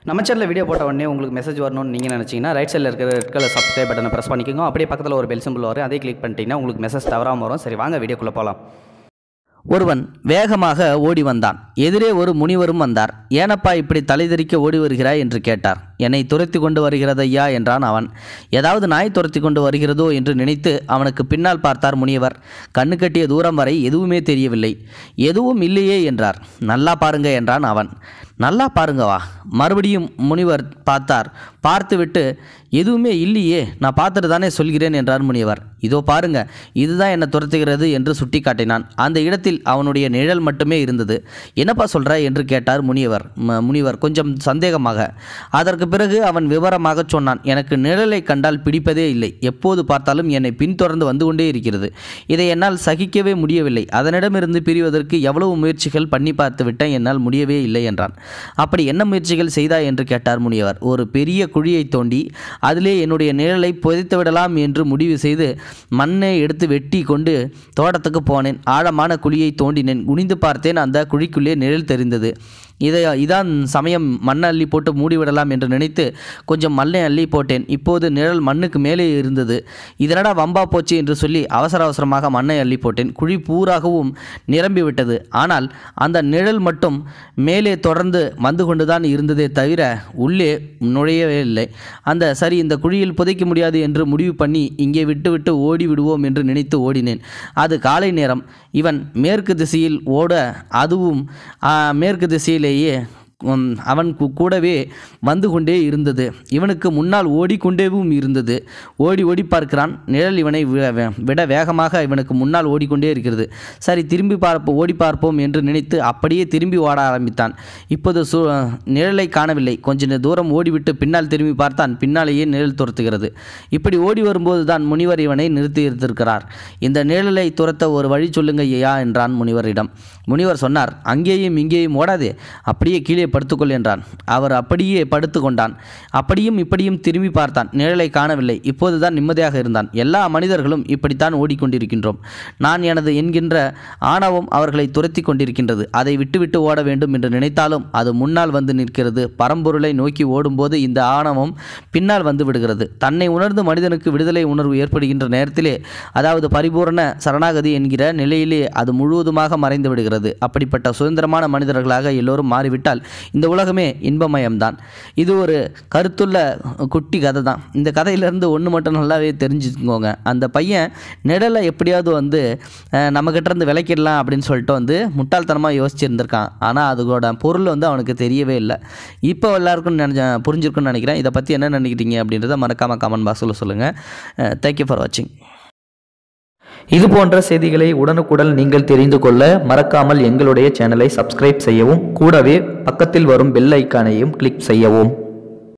நம்ம சேனலில் வீடியோ போட்ட உடனே உங்களுக்கு மெசேஜ் வரணும்னு நீங்கள் நினச்சிங்கன்னா ரைட் சைடில் இருக்கிற ரெட் கலர் சப்ஸ்கிரைப் பட்டனை ப்ரெஸ் பண்ணிக்கோங்க அப்படியே பக்கத்தில் ஒரு பெல் சிம்பிள் வரும் அதே கிளிக் பண்ணிட்டீங்கன்னா உங்களுக்கு மெசேஜ் தவறாமல் வரும் சரி வாங்க வீடியோக்குள்ளே போகலாம் ஒருவன் வேகமாக ஓடி வந்தான் எதிரே ஒரு முனிவரும் வந்தார் ஏனப்பா இப்படி தலைதெறிக்க ஓடி வருகிறாய் என்று கேட்டார் என்னை துரத்தி கொண்டு வருகிறதையா என்றான் அவன் ஏதாவது நாய் துரத்தி கொண்டு வருகிறதோ என்று நினைத்து அவனுக்கு பின்னால் பார்த்தார் முனிவர் கண்ணு கட்டிய தூரம் வரை எதுவுமே தெரியவில்லை எதுவும் இல்லையே என்றார் நல்லா பாருங்க என்றான் அவன் நல்லா பாருங்கவா மறுபடியும் முனிவர் பார்த்தார் பார்த்துவிட்டு எதுவுமே இல்லையே நான் பார்த்துட்டு தானே சொல்கிறேன் என்றார் முனிவர் இதோ பாருங்க இதுதான் என்னை துரத்துகிறது என்று சுட்டி காட்டினான் அந்த இடத்தில் அவனுடைய நிழல் மட்டுமே இருந்தது என்னப்பா சொல்ற என்று கேட்டார் முனிவர் ம- முனிவர் கொஞ்சம் சந்தேகமாக அதற்கு பிறகு அவன் விவரமாக சொன்னான் எனக்கு நிழலை கண்டால் பிடிப்பதே இல்லை எப்போது பார்த்தாலும் என்னை பின்தொடர்ந்து வந்து கொண்டே இருக்கிறது இதை என்னால் சகிக்கவே முடியவில்லை அதனிடமிருந்து பிரிவதற்கு எவ்வளவு முயற்சிகள் பண்ணி பார்த்து விட்டேன் என்னால் முடியவே இல்லை என்றான் அப்படி என்ன முயற்சிகள் செய்தாய் என்று கேட்டார் முனிவர் ஒரு பெரிய குழியை தோண்டி அதிலே என்னுடைய நிழலை புதைத்து விடலாம் என்று முடிவு செய்து மண்ணை எடுத்து வெட்டி கொண்டு தோட்டத்துக்கு போனேன் ஆழமான குழியை தோண்டினேன் குனிந்து பார்த்தேன் அந்த குழிக்குள்ளே நிழல் தெரிந்தது இதை இதான் சமயம் மண் அள்ளி போட்டு மூடிவிடலாம் என்று நினைத்து கொஞ்சம் மண்ணை அள்ளி போட்டேன் இப்போது நிழல் மண்ணுக்கு மேலே இருந்தது இதனடா வம்பா போச்சு என்று சொல்லி அவசர அவசரமாக மண்ணை அள்ளி போட்டேன் குழி பூராகவும் நிரம்பி விட்டது ஆனால் அந்த நிழல் மட்டும் மேலே தொடர்ந்து வந்து கொண்டுதான் இருந்ததே தவிர உள்ளே நுழையவே இல்லை அந்த சரி இந்த குழியில் புதைக்க முடியாது என்று முடிவு பண்ணி இங்கே விட்டுவிட்டு ஓடி விடுவோம் என்று நினைத்து ஓடினேன் அது காலை நேரம் இவன் மேற்கு திசையில் ஓட அதுவும் ஆ, மேற்கு திசையிலேயே உம், அவன் கு- கூடவே வந்து கொண்டே இருந்தது இவனுக்கு முன்னால் ஓடிக்கொண்டேவும் இருந்தது ஓடி ஓடி பார்க்கிறான் நிழல் இவனை வி- வி- விட வேகமாக இவனுக்கு முன்னால் ஓடிக்கொண்டே இருக்கிறது சரி திரும்பி பார்ப்போம் ஓடி பார்ப்போம் என்று நினைத்து அப்படியே திரும்பி ஓட ஆரம்பித்தான் இப்போது சு நிழலை காணவில்லை கொஞ்ச நே- தூரம் ஓடிவிட்டு பின்னால் திரும்பி பார்த்தான் பின்னாலேயே நிழல் துரத்துகிறது இப்படி ஓடி வரும்போது தான் முனிவர் இவனை நிறுத்தி இருந்திருக்கிறார் இந்த நிழலை துரத்த ஒரு வழி சொல்லுங்க ஐயா என்றான் முனிவரிடம் முனிவர் சொன்னார் அங்கேயும் இங்கேயும் ஓடாதே அப்படியே கீழே படுத்துக்கொள் என்றான் அவர் அப்படியே படுத்து கொண்டான் அப்படியும் இப்படியும் திரும்பி பார்த்தான் நிழலை காணவில்லை இப்போதுதான் நிம்மதியாக இருந்தான் எல்லா மனிதர்களும் இப்படித்தான் ஓடிக்கொண்டிருக்கின்றோம் நான் எனது என்கின்ற ஆணவம் அவர்களை துரத்தி கொண்டிருக்கின்றது அதை விட்டுவிட்டு ஓட வேண்டும் என்று நினைத்தாலும் அது முன்னால் வந்து நிற்கிறது பரம்பொருளை நோக்கி ஓடும்போது இந்த ஆணவம் பின்னால் வந்து விடுகிறது தன்னை உணர்ந்து மனிதனுக்கு விடுதலை உணர்வு ஏற்படுகின்ற நேரத்திலே அதாவது பரிபூரண சரணாகதி என்கிற நிலையிலே அது முழுவதுமாக மறைந்து விடுகிறது அப்படிப்பட்ட சுதந்திரமான மனிதர்களாக எல்லோரும் மாறிவிட்டால் இந்த உலகமே இன்பமயம்தான் இது ஒரு கருத்துள்ள குட்டி கதை தான் இந்த கதையிலேருந்து ஒன்று மட்டும் நல்லாவே தெரிஞ்சுக்கோங்க அந்த பையன் நிழலை எப்படியாவது வந்து அஹ், நம்மகிட்ட இருந்து விளக்கிடலாம் அப்படின்னு சொல்லிட்டு வந்து முட்டாள்தனமாக யோசிச்சிருந்திருக்கான் ஆனால் அதோட பொருள் வந்து அவனுக்கு தெரியவே இல்லை இப்போ எல்லாருக்கும் நினைச்ச புரிஞ்சிருக்குன்னு நினைக்கிறேன் இதை பற்றி என்ன நினைக்கிறீங்க அப்படின்றத மறக்காமல் கமெண்ட் பாக்ஸில் சொல்லுங்கள் தேங்க்யூ ஃபார் வாட்சிங் இது போன்ற செய்திகளை உடனுக்குடன் நீங்கள் தெரிந்து கொள்ள மறக்காமல் எங்களுடைய சேனலை சப்ஸ்கிரைப் செய்யவும் கூடவே பக்கத்தில் வரும் பெல் ஐக்கானையும் கிளிக் செய்யவும்